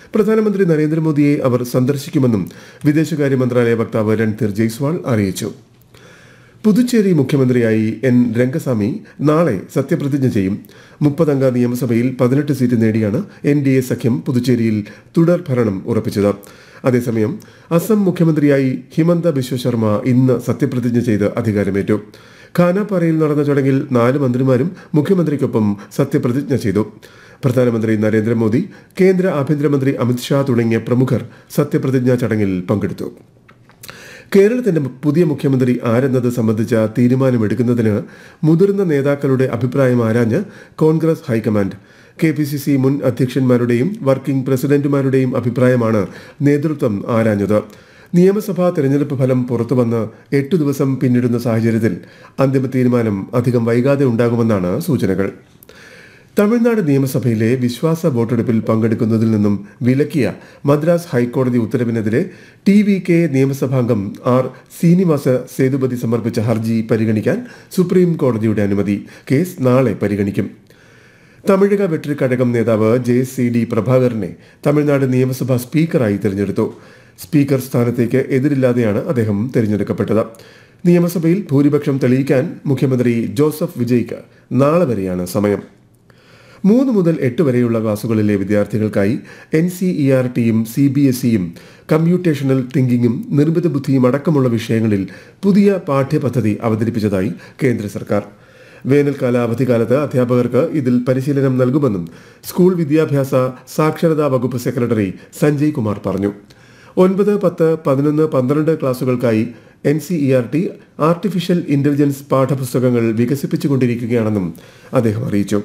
പ്രധാനമന്ത്രി നരേന്ദ്രമോദിയെ അവർ സന്ദർശിക്കുമെന്നും വിദേശകാര്യ മന്ത്രാലയ വക്താവ് രൺധീർ ജയ്സ്വാൾ അറിയിച്ചു പുതുച്ചേരി മുഖ്യമന്ത്രിയായി എൻ രംഗസ്വാമി നാളെ സത്യപ്രതിജ്ഞ ചെയ്യും മുപ്പതംഗ നിയമസഭയിൽ പതിനെട്ട് സീറ്റ് നേടിയാണ് എൻ ഡി എ സഖ്യം പുതുച്ചേരിയിൽ തുടർ ഭരണം ഉറപ്പിച്ചത് അതേസമയം അസം മുഖ്യമന്ത്രിയായി ഹിമന്ത ബിശ്വ ശർമ്മ ഇന്ന് സത്യപ്രതിജ്ഞ ചെയ്ത് അധികാരമേറ്റു ഖാനാപാറയിൽ നടന്ന ചടങ്ങിൽ നാല് മന്ത്രിമാരും മുഖ്യമന്ത്രിക്കൊപ്പം സത്യപ്രതിജ്ഞ ചെയ്തു പ്രധാനമന്ത്രി നരേന്ദ്രമോദി കേന്ദ്ര ആഭ്യന്തരമന്ത്രി അമിത്ഷാ തുടങ്ങിയ പ്രമുഖർ സത്യപ്രതിജ്ഞാ ചടങ്ങിൽ പങ്കെടുത്തു കേരളത്തിന്റെ പുതിയ മുഖ്യമന്ത്രി ആരെന്നത് സംബന്ധിച്ച തീരുമാനമെടുക്കുന്നതിന് മുതിർന്ന നേതാക്കളുടെ അഭിപ്രായം ആരാഞ്ഞ് Congress high command K P C C മുൻ അധ്യക്ഷന്മാരുടെയും വർക്കിംഗ് പ്രസിഡന്റുമാരുടെയും അഭിപ്രായമാണ് നേതൃത്വം ആരാഞ്ഞത് നിയമസഭാ തെരഞ്ഞെടുപ്പ് ഫലം പുറത്തുവന്ന് എട്ടു ദിവസം പിന്നിടുന്ന സാഹചര്യത്തിൽ അന്തിമ തീരുമാനം അധികം വൈകാതെ ഉണ്ടാകുമെന്നാണ് സൂചനകൾ തമിഴ്നാട് നിയമസഭയിലെ വിശ്വാസ വോട്ടെടുപ്പിൽ പങ്കെടുക്കുന്നതിൽ നിന്നും വിലക്കിയ മദ്രാസ് ഹൈക്കോടതി ഉത്തരവിനെതിരെ ടി വി കെ നിയമസഭാംഗം ആർ ശ്രീനിവാസ സേതുപതി സമർപ്പിച്ച ഹർജി പരിഗണിക്കാൻ സുപ്രീം കോടതിയുടെ അനുമതി കേസ് നാളെ പരിഗണിക്കും തമിഴക വെട്രിക്കഴകം നേതാവ് ജെ സി ഡി പ്രഭാകരനെ തമിഴ്നാട് നിയമസഭാ സ്പീക്കറായി തിരഞ്ഞെടുത്തു സ്പീക്കർ സ്ഥാനത്തേക്ക് എതിരില്ലാതെയാണ് അദ്ദേഹം തിരഞ്ഞെടുക്കപ്പെട്ടത് നിയമസഭയിൽ ഭൂരിപക്ഷം തെളിയിക്കാൻ മുഖ്യമന്ത്രി ജോസഫ് വിജയ്ക്ക് നാളെ വരെയാണ് സമയം മൂന്ന് മുതൽ എട്ട് വരെയുള്ള ക്ലാസുകളിലെ വിദ്യാർത്ഥികൾക്കായി എൻ സി ഇ ആർ ടിയും സി ബി എസ് ഇയും കമ്പ്യൂട്ടേഷണൽ തിങ്കിങ്ങും നിർമ്മിത ബുദ്ധിയും അടക്കമുള്ള വിഷയങ്ങളിൽ പുതിയ പാഠ്യപദ്ധതി അവതരിപ്പിച്ചതായി കേന്ദ്ര സർക്കാർ വേനൽക്കാല അവധിക്കാലത്ത് അധ്യാപകർക്ക് ഇതിൽ പരിശീലനം നൽകുമെന്നും സ്കൂൾ വിദ്യാഭ്യാസ സാക്ഷരതാ വകുപ്പ് സെക്രട്ടറി സഞ്ജയ് കുമാർ പറഞ്ഞു ഒൻപത് പത്ത് പതിനൊന്ന് പന്ത്രണ്ട് ക്ലാസുകൾക്കായി N C E R T artificial intelligence പാഠപുസ്തകങ്ങൾ വികസിപ്പിച്ചുകൊണ്ടിരിക്കുകയാണെന്നും അദ്ദേഹം അറിയിച്ചു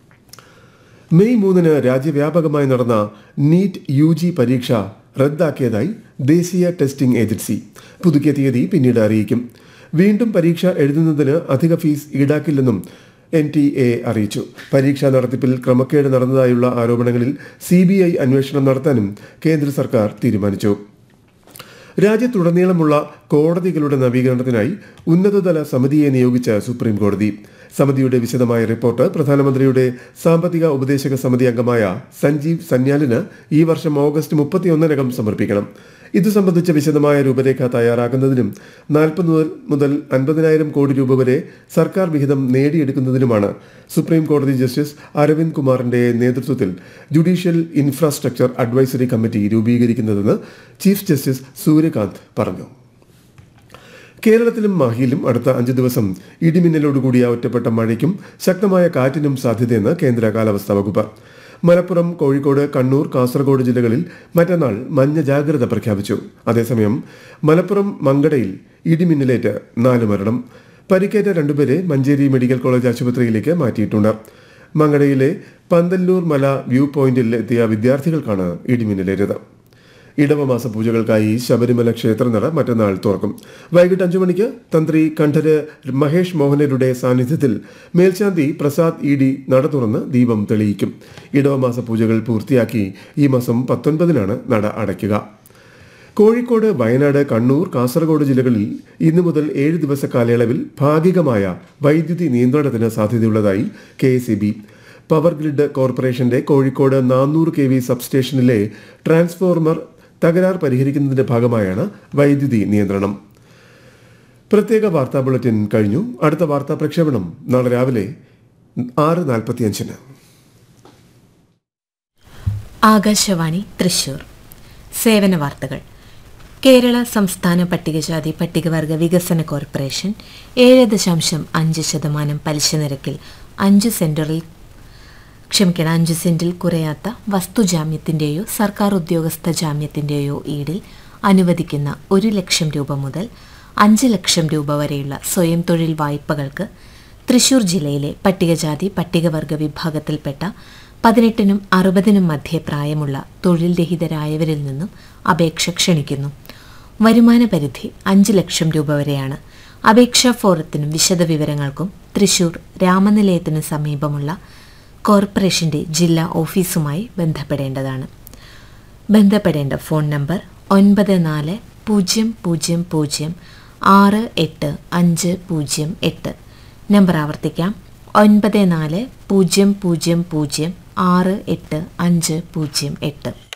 മെയ് മൂന്നിന് രാജ്യവ്യാപകമായി നടന്ന നീറ്റ് യു ജി പരീക്ഷ റദ്ദാക്കിയതായി ദേശീയ ടെസ്റ്റിംഗ് ഏജൻസി പുതുക്കിയ തീയതി പിന്നീട് അറിയിക്കും വീണ്ടും പരീക്ഷ എഴുതുന്നതിന് അധിക ഫീസ് ഈടാക്കില്ലെന്നും എൻ ടി എ അറിയിച്ചു പരീക്ഷാ നടത്തിപ്പിൽ ക്രമക്കേട് നടന്നതായുള്ള ആരോപണങ്ങളിൽ സി ബി ഐ അന്വേഷണം നടത്താനും കേന്ദ്ര സർക്കാർ തീരുമാനിച്ചു രാജ്യത്തുടനീളമുള്ള കോടതികളുടെ നവീകരണത്തിനായി ഉന്നതതല സമിതിയെ നിയോഗിച്ച സുപ്രീം കോടതി സമിതിയുടെ വിശദമായ റിപ്പോർട്ട് പ്രധാനമന്ത്രിയുടെ സാമ്പത്തിക ഉപദേശക സമിതി അംഗമായ സഞ്ജീവ് സന്യാലിന് ഈ വർഷം ഓഗസ്റ്റ് മുപ്പത്തിയൊന്നിനകം സമർപ്പിക്കണം ഇത് സംബന്ധിച്ച വിശദമായ രൂപരേഖ തയ്യാറാക്കുന്നതിനും നാൽപ്പത് മുതൽ അൻപതിനായിരം കോടി രൂപ വരെ സർക്കാർ വിഹിതം നേടിയെടുക്കുന്നതിനുമാണ് സുപ്രീം കോടതി ജസ്റ്റിസ് അരവിന്ദ് കുമാറിന്റെ നേതൃത്വത്തിൽ ജുഡീഷ്യൽ ഇൻഫ്രാസ്ട്രക്ചർ അഡ്വൈസറി കമ്മിറ്റി രൂപീകരിക്കുന്നതെന്ന് ചീഫ് ജസ്റ്റിസ് സൂര്യകാന്ത് പറഞ്ഞു കേരളത്തിലും മാഹിയിലും അടുത്ത അഞ്ച് ദിവസം ഇടിമിന്നലോടുകൂടിയ ഒറ്റപ്പെട്ട മഴയ്ക്കും ശക്തമായ കാറ്റിനും സാധ്യതയെന്ന് കേന്ദ്ര കാലാവസ്ഥാ വകുപ്പ് മലപ്പുറം കോഴിക്കോട് കണ്ണൂർ കാസർഗോഡ് ജില്ലകളിൽ മറ്റന്നാൾ മഞ്ഞ ജാഗ്രത പ്രഖ്യാപിച്ചു അതേസമയം മലപ്പുറം മങ്കടയിൽ ഇടിമിന്നലേറ്റ് നാല് മരണം പരിക്കേറ്റ രണ്ടുപേരെ മഞ്ചേരി മെഡിക്കൽ കോളേജ് ആശുപത്രിയിലേക്ക് മാറ്റിയിട്ടുണ്ട് മങ്കടയിലെ പന്തല്ലൂർ മല വ്യൂ പോയിന്റിൽ എത്തിയ വിദ്യാർത്ഥികൾക്കാണ് ഇടിമിന്നലേറ്റത് ഇടവമാസ പൂജകൾക്കായി ശബരിമല ക്ഷേത്രനട മറ്റന്നാൾ തുറക്കും വൈകിട്ട് അഞ്ചു മണിക്ക് തന്ത്രി കണ്ഠര് മഹേഷ് മോഹനരുടെ സാന്നിധ്യത്തിൽ മേൽശാന്തി പ്രസാദ് ഇ ഡി നട തുറന്ന് ദീപം തെളിയിക്കും ഇടവമാസ പൂജകൾ പൂർത്തിയാക്കി ഈ മാസം പത്തൊൻപതിനാണ് നട അടയ്ക്കുക കോഴിക്കോട് വയനാട് കണ്ണൂർ കാസർഗോഡ് ജില്ലകളിൽ ഇന്നു മുതൽ ഏഴ് ദിവസ കാലയളവിൽ ഭാഗികമായ വൈദ്യുതി നിയന്ത്രണത്തിന് സാധ്യതയുള്ളതായി കെ പവർ ഗ്രിഡ് കോർപ്പറേഷന്റെ കോഴിക്കോട് നാനൂറ് കെ വി സബ്സ്റ്റേഷനിലെ ട്രാൻസ്ഫോർമർ തകരാർ പരിഹരിക്കുന്നതിന്റെ ഭാഗമായാണ് വൈദ്യുതി നിയന്ത്രണം പ്രത്യേക വാർത്താ ബുള്ളറ്റിൻ കഴിഞ്ഞു അടുത്ത വാർത്താ പ്രക്ഷേപണം നാളെ രാവിലെ ആറ് നാൽപ്പത്തിയഞ്ചിന് ആകാശവാണി തൃശൂർ സേവന വാർത്തകൾ കേരള സംസ്ഥാന പട്ടികജാതി പട്ടികവർഗ വികസന കോർപ്പറേഷൻ ഏഴ് ദശാംശം അഞ്ച് ശതമാനം പലിശ നിരക്കിൽ അഞ്ച് സെന്ററിൽ ക്ഷമിക്കണം അഞ്ച് സെന്റിൽ കുറയാത്ത വസ്തുജാമ്യത്തിന്റെയോ സർക്കാർ ഉദ്യോഗസ്ഥ ജാമ്യത്തിന്റെയോ ഈടിൽ അനുവദിക്കുന്ന ഒരു ലക്ഷം രൂപ മുതൽ അഞ്ച് ലക്ഷം രൂപ വരെയുള്ള സ്വയം തൊഴിൽ വായ്പകൾക്ക് തൃശൂർ ജില്ലയിലെ പട്ടികജാതി പട്ടികവർഗ വിഭാഗത്തിൽപ്പെട്ട പതിനെട്ടിനും അറുപതിനും മധ്യേ പ്രായമുള്ള തൊഴിൽ രഹിതരായവരിൽ നിന്നും അപേക്ഷ ക്ഷണിക്കുന്നു വരുമാന പരിധി അഞ്ച് ലക്ഷം രൂപ വരെയാണ് അപേക്ഷാ ഫോറത്തിനും വിശദവിവരങ്ങൾക്കും തൃശൂർ രാമനിലയത്തിന് സമീപമുള്ള കോർപ്പറേഷന്റെ ജില്ലാ ഓഫീസുമായി ബന്ധപ്പെടേണ്ടതാണ് ബന്ധപ്പെടേണ്ട ഫോൺ നമ്പർ ഒൻപത് നാല് പൂജ്യം പൂജ്യം പൂജ്യം ആറ് എട്ട് അഞ്ച് പൂജ്യം എട്ട് നമ്പർ ആവർത്തിക്കാം ഒൻപത് നാല് പൂജ്യം പൂജ്യം പൂജ്യം ആറ് എട്ട് അഞ്ച് പൂജ്യം എട്ട്